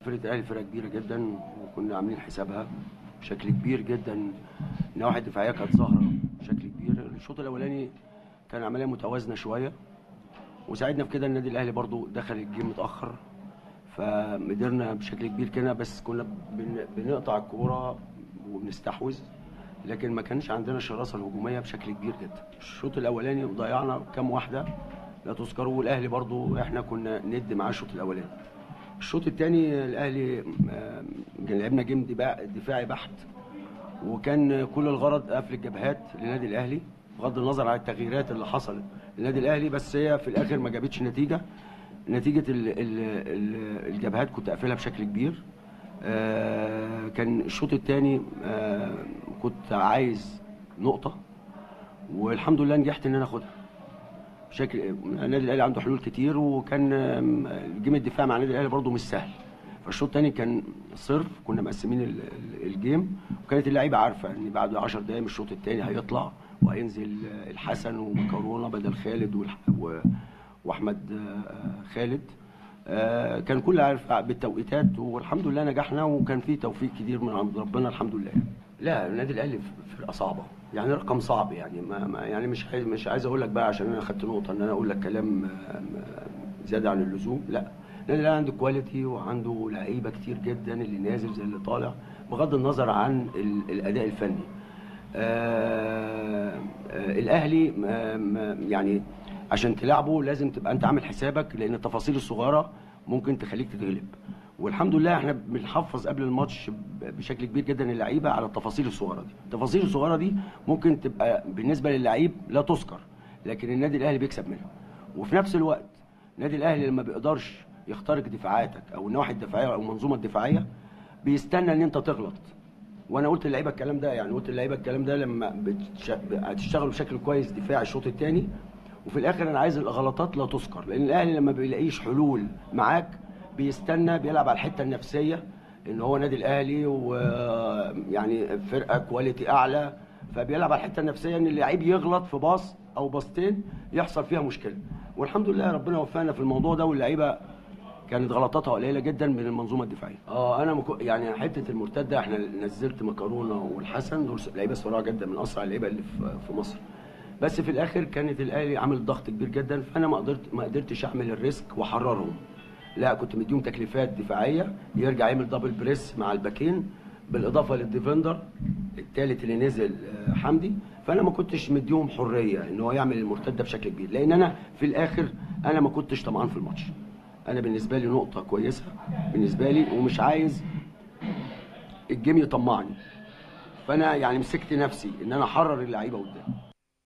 فرقه الاهلي فرقه كبيره جدا وكنا عاملين حسابها بشكل كبير جدا النواحي الدفاعيه كانت ظاهره بشكل كبير الشوط الاولاني كان عمليه متوازنه شويه وساعدنا في كده النادي الاهلي برضو دخل الجيم متاخر فقدرنا بشكل كبير كده بس كنا بن- بنقطع الكوره وبنستحوذ لكن ما كانش عندنا الشراسه الهجوميه بشكل كبير جدا الشوط الاولاني ضيعنا كام واحده لا تذكر والاهلي برضو احنا كنا ند معاه الشوط الاولاني الشوط الثاني الاهلي آه، كان لعبنا جيم دفاع- دفاعي بحت وكان كل الغرض قفل الجبهات للنادي الاهلي بغض النظر عن التغييرات اللي حصلت للنادي الاهلي بس هي في الاخر ما جابتش نتيجه نتيجه ال ال ال الجبهات كنت قافلها بشكل كبير آه، كان الشوط الثاني كنت عايز نقطه والحمد لله نجحت ان انا اخدها بشكل النادي الاهلي عنده حلول كتير وكان آم، الجيم الدفاع مع النادي الاهلي برضه مش سهل فالشوط الثاني كان صرف كنا مقسمين ال- ال- الجيم وكانت اللعيبه عارفه ان بعد 10 دقائق من الشوط الثاني هيطلع وهينزل آه، الحسن ومكرونه بدل خالد والح- و- واحمد آه، خالد آه، كان كل عارف بالتوقيتات والحمد لله نجحنا وكان في توفيق كتير من عند ربنا الحمد لله لا النادي الاهلي فرقه صعبه يعني رقم صعب يعني ما ما- يعني مش عايز مش عايز اقول لك بقى عشان انا خدت نقطه ان انا اقول لك كلام آه، م- زياده عن اللزوم لا النادي الاهلي عنده كواليتي وعنده لعيبه كتير جدا اللي نازل زي اللي طالع بغض النظر عن ال- الاداء الفني آه، آه، الاهلي آه، ما- يعني عشان تلعبه لازم تبقى انت عامل حسابك لان التفاصيل الصغيره ممكن تخليك تتغلب والحمد لله احنا بنحفظ قبل الماتش ب- بشكل كبير جدا اللعيبه على التفاصيل الصغيره دي التفاصيل الصغيره دي ممكن تبقى بالنسبه للعيب لا تذكر لكن النادي الاهلي بيكسب منها وفي نفس الوقت النادي الاهلي لما بيقدرش يخترق دفاعاتك او النواحي الدفاعيه او المنظومه الدفاعيه بيستنى ان انت تغلط وانا قلت للعيبه الكلام ده يعني قلت للعيبه الكلام ده لما بتش... هتشتغلوا بشكل كويس دفاع الشوط الثاني وفي الاخر انا عايز الغلطات لا تذكر لان الاهلي لما بيلاقيش حلول معاك بيستنى بيلعب على الحته النفسيه ان هو نادي الاهلي ويعني فرقه كواليتي اعلى فبيلعب على الحته النفسيه ان اللعيب يغلط في باص او باصتين يحصل فيها مشكله والحمد لله ربنا وفقنا في الموضوع ده واللعيبه كانت غلطاتها قليله جدا من المنظومه الدفاعيه. اه انا مكو يعني حته المرتده احنا نزلت مكرونه والحسن دول لعيبه سرعه جدا من اسرع اللعيبه اللي في في مصر. بس في الاخر كانت الاهلي عامل ضغط كبير جدا فانا ما قدرت ما قدرتش اعمل الريسك واحررهم. لا كنت مديهم تكليفات دفاعيه يرجع يعمل دبل بريس مع الباكين بالاضافه للديفندر الثالث اللي نزل آه، حمدي فانا ما كنتش مديهم حريه ان هو يعمل المرتده بشكل كبير لان انا في الاخر انا ما كنتش طمعان في الماتش. انا بالنسبه لي نقطه كويسه بالنسبه لي ومش عايز الجيم يطمعني فانا يعني مسكت نفسي ان انا احرر اللعيبه قدام